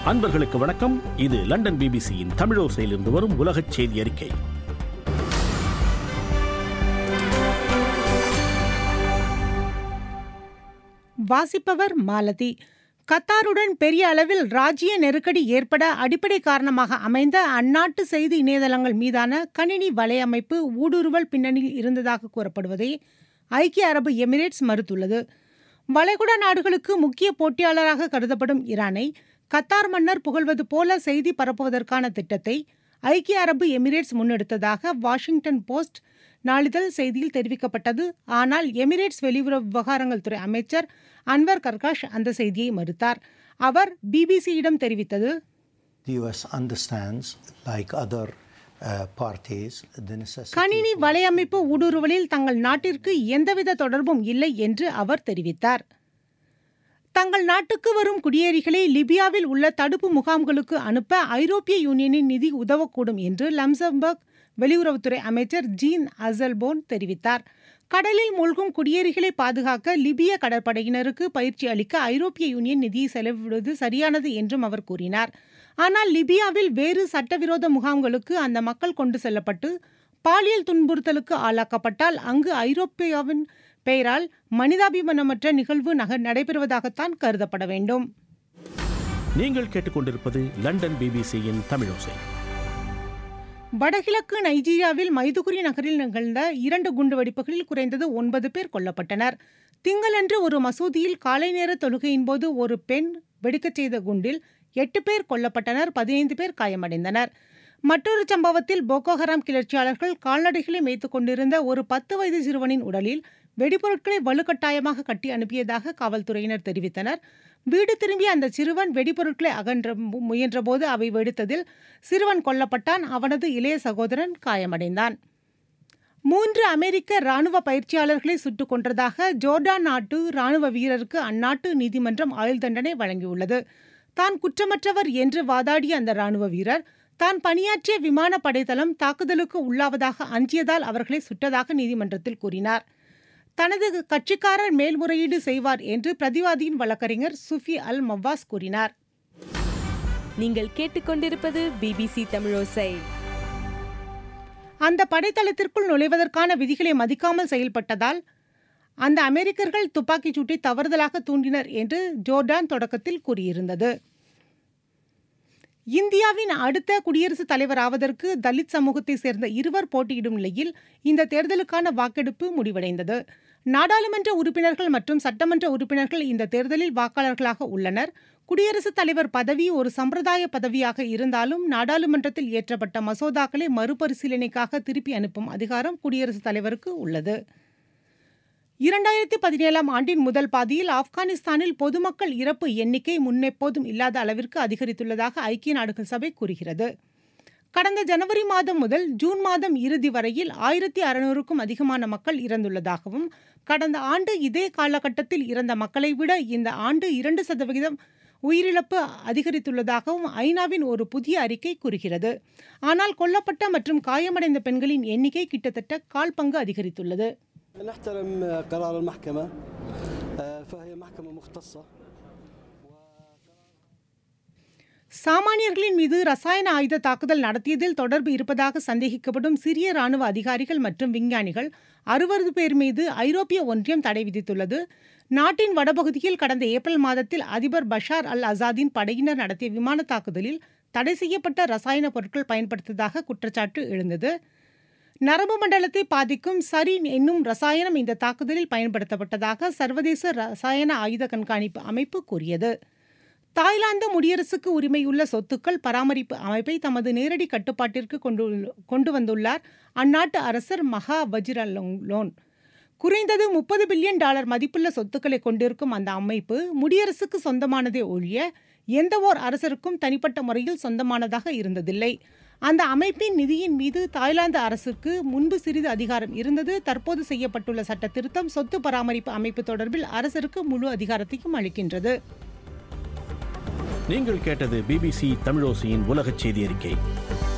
அன்பர்களுக்கு வணக்கம் இது லண்டன் பிபிசியின் தமிழோசையிலிருந்து வரும் உலகச் செய்தி அறிக்கை வாசிப்பவர் மாலதி கத்தாருடன் பெரிய அளவில் ராஜ்ய நெருக்கடி ஏற்பட அடிப்படை காரணமாக அமைந்த அந்நாட்டு செய்தி இணையதளங்கள் மீதான கணினி வலையமைப்பு ஊடுருவல் பின்னணியில் இருந்ததாக கூறப்படுவதை ஐக்கிய அரபு எமிரேட்ஸ் மறுத்துள்ளது வளைகுடா நாடுகளுக்கு முக்கிய போட்டியாளராக கருதப்படும் ஈரானை கத்தார் மன்னர் புகழ்வது போல செய்தி பரப்புவதற்கான திட்டத்தை ஐக்கிய அரபு எமிரேட்ஸ் முன்னெடுத்ததாக வாஷிங்டன் போஸ்ட் நாளிதழ் செய்தியில் தெரிவிக்கப்பட்டது ஆனால் எமிரேட்ஸ் வெளியுறவு விவகாரங்கள் துறை அமைச்சர் அன்வர் கர்காஷ் அந்த செய்தியை மறுத்தார் அவர் பிபிசியிடம் தெரிவித்தது The US understands, like other uh, parties, the necessity. கணினி வலையமைப்பு ஊடுருவலில் தங்கள் நாட்டிற்கு எந்தவித தொடர்பும் இல்லை என்று அவர் தெரிவித்தார் தங்கள் நாட்டுக்கு வரும் குடியேறிகளை லிபியாவில் உள்ள தடுப்பு முகாம்களுக்கு அனுப்ப ஐரோப்பிய யூனியனின் நிதி உதவக்கூடும் என்று லம்சம்பர்க் வெளியுறவுத்துறை அமைச்சர் ஜீன் அசல்போன் தெரிவித்தார் கடலில் மூழ்கும் குடியேறிகளை பாதுகாக்க லிபிய கடற்படையினருக்கு பயிற்சி அளிக்க ஐரோப்பிய யூனியன் நிதியை செலவிடுவது சரியானது என்றும் அவர் கூறினார் ஆனால் லிபியாவில் வேறு சட்டவிரோத முகாம்களுக்கு அந்த மக்கள் கொண்டு செல்லப்பட்டு பாலியல் துன்புறுத்தலுக்கு ஆளாக்கப்பட்டால் அங்கு ஐரோப்பியாவின் பெயரால் மனிதாபிமானமற்ற நிகழ்வு நக நடைபெறுவதாகத்தான் கருதப்பட வேண்டும் நீங்கள் கேட்டுக்கொண்டிருப்பது லண்டன் பிபிசியின் தமிழோசை வடகிழக்கு நைஜீரியாவில் மைதுகுரி நகரில் நிகழ்ந்த இரண்டு குண்டுவெடிப்புகளில் குறைந்தது ஒன்பது பேர் கொல்லப்பட்டனர் திங்களன்று ஒரு மசூதியில் காலை நேர தொழுகையின் போது ஒரு பெண் வெடிக்கச் செய்த குண்டில் எட்டு பேர் கொல்லப்பட்டனர் பதினைந்து பேர் காயமடைந்தனர் மற்றொரு சம்பவத்தில் போகோ ஹராம் கிளர்ச்சியாளர்கள் கால்நடைகளை மேய்த்துக் கொண்டிருந்த ஒரு பத்து வயது சிறுவனின் உடலில் வெடிபொருட்களை வலுக்கட்டாயமாக கட்டி அனுப்பியதாக காவல்துறையினர் தெரிவித்தனர் வீடு திரும்பிய அந்த சிறுவன் வெடிபொருட்களை அகன்ற மு- முயன்றபோது அவை வெடித்ததில் சிறுவன் கொல்லப்பட்டான் அவனது இளைய சகோதரன் காயமடைந்தான் மூன்று அமெரிக்க ராணுவ பயிற்சியாளர்களை சுட்டுக் கொன்றதாக ஜோர்டான் நாட்டு ராணுவ வீரருக்கு அந்நாட்டு நீதிமன்றம் ஆயுள் தண்டனை வழங்கியுள்ளது தான் குற்றமற்றவர் என்று வாதாடிய அந்த ராணுவ வீரர் தான் பணியாற்றிய விமான படைத்தளம் தாக்குதலுக்கு உள்ளாவதாக அஞ்சியதால் அவர்களை சுட்டதாக நீதிமன்றத்தில் கூறினார் தனது கட்சிக்காரர் மேல்முறையீடு செய்வார் என்று பிரதிவாதியின் வழக்கறிஞர் சுஃபி அல் மவ்வாஸ் கூறினார் நீங்கள் கேட்டுக்கொண்டிருப்பது பிபிசி தமிழோசை அந்த படைத்தளத்திற்குள் நுழைவதற்கான விதிகளை மதிக்காமல் செயல்பட்டதால் அந்த அமெரிக்கர்கள் துப்பாக்கிச் சூட்டை தவறுதலாக தூண்டினர் என்று ஜோர்டான் தொடக்கத்தில் கூறியிருந்தது இந்தியாவின் அடுத்த குடியரசுத் தலைவர் ஆவதற்கு தலித் சமூகத்தைச் சேர்ந்த இருவர் போட்டியிடும் நிலையில் இந்த தேர்தலுக்கான வாக்கெடுப்பு முடிவடைந்தது நாடாளுமன்ற உறுப்பினர்கள் மற்றும் சட்டமன்ற உறுப்பினர்கள் இந்த தேர்தலில் வாக்காளர்களாக உள்ளனர் குடியரசுத் தலைவர் பதவி ஒரு சம்பிரதாய பதவியாக இருந்தாலும் நாடாளுமன்றத்தில் இயற்றப்பட்ட மசோதாக்களை மறுபரிசீலனைக்காக திருப்பி அனுப்பும் அதிகாரம் குடியரசுத் தலைவருக்கு உள்ளது இரண்டாயிரத்தி பதினேழாம் ஆண்டின் முதல் பாதியில் ஆப்கானிஸ்தானில் பொதுமக்கள் இறப்பு எண்ணிக்கை முன்னெப்போதும் இல்லாத அளவிற்கு அதிகரித்துள்ளதாக ஐக்கிய நாடுகள் சபை கூறுகிறது கடந்த ஜனவரி மாதம் முதல் ஜூன் மாதம் இறுதி வரையில் ஆயிரத்தி அறுநூறுக்கும் அதிகமான மக்கள் இறந்துள்ளதாகவும் கடந்த ஆண்டு இதே காலகட்டத்தில் இறந்த மக்களை விட இந்த ஆண்டு இரண்டு சதவிகிதம் உயிரிழப்பு அதிகரித்துள்ளதாகவும் ஐநாவின் ஒரு புதிய அறிக்கை கூறுகிறது ஆனால் கொல்லப்பட்ட மற்றும் காயமடைந்த பெண்களின் எண்ணிக்கை கிட்டத்தட்ட கால் பங்கு அதிகரித்துள்ளது نحترم قرار المحكمة آه، فهي محكمة مختصة சாமானியர்களின் மீது ரசாயன ஆயுத தாக்குதல் நடத்தியதில் தொடர்பு இருப்பதாக சந்தேகிக்கப்படும் சிரிய ராணுவ அதிகாரிகள் மற்றும் விஞ்ஞானிகள் அறுபது பேர் மீது ஐரோப்பிய ஒன்றியம் தடை விதித்துள்ளது நாட்டின் வடபகுதியில் கடந்த ஏப்ரல் மாதத்தில் அதிபர் பஷார் அல் அசாதின் படையினர் நடத்திய விமான தாக்குதலில் தடை செய்யப்பட்ட ரசாயன பொருட்கள் பயன்படுத்ததாக குற்றச்சாட்டு எழுந்தது நரம்பு மண்டலத்தை பாதிக்கும் சரின் என்னும் ரசாயனம் இந்த தாக்குதலில் பயன்படுத்தப்பட்டதாக சர்வதேச ரசாயன ஆயுத கண்காணிப்பு அமைப்பு கூறியது தாய்லாந்து முடியரசுக்கு உரிமையுள்ள சொத்துக்கள் பராமரிப்பு அமைப்பை தமது நேரடி கட்டுப்பாட்டிற்கு கொண்டு கொண்டு வந்துள்ளார் அந்நாட்டு அரசர் மகா வஜிரலோன் குறைந்தது முப்பது பில்லியன் டாலர் மதிப்புள்ள சொத்துக்களை கொண்டிருக்கும் அந்த அமைப்பு முடியரசுக்கு சொந்தமானதே ஒழிய எந்த ஓர் அரசருக்கும் தனிப்பட்ட முறையில் சொந்தமானதாக இருந்ததில்லை அந்த அமைப்பின் நிதியின் மீது தாய்லாந்து அரசுக்கு முன்பு சிறிது அதிகாரம் இருந்தது தற்போது செய்யப்பட்டுள்ள சட்ட திருத்தம் சொத்து பராமரிப்பு அமைப்பு தொடர்பில் அரசருக்கு முழு அதிகாரத்தையும் அளிக்கின்றது நீங்கள் கேட்டது பிபிசி தமிழோசையின் உலகச் செய்தி அறிக்கை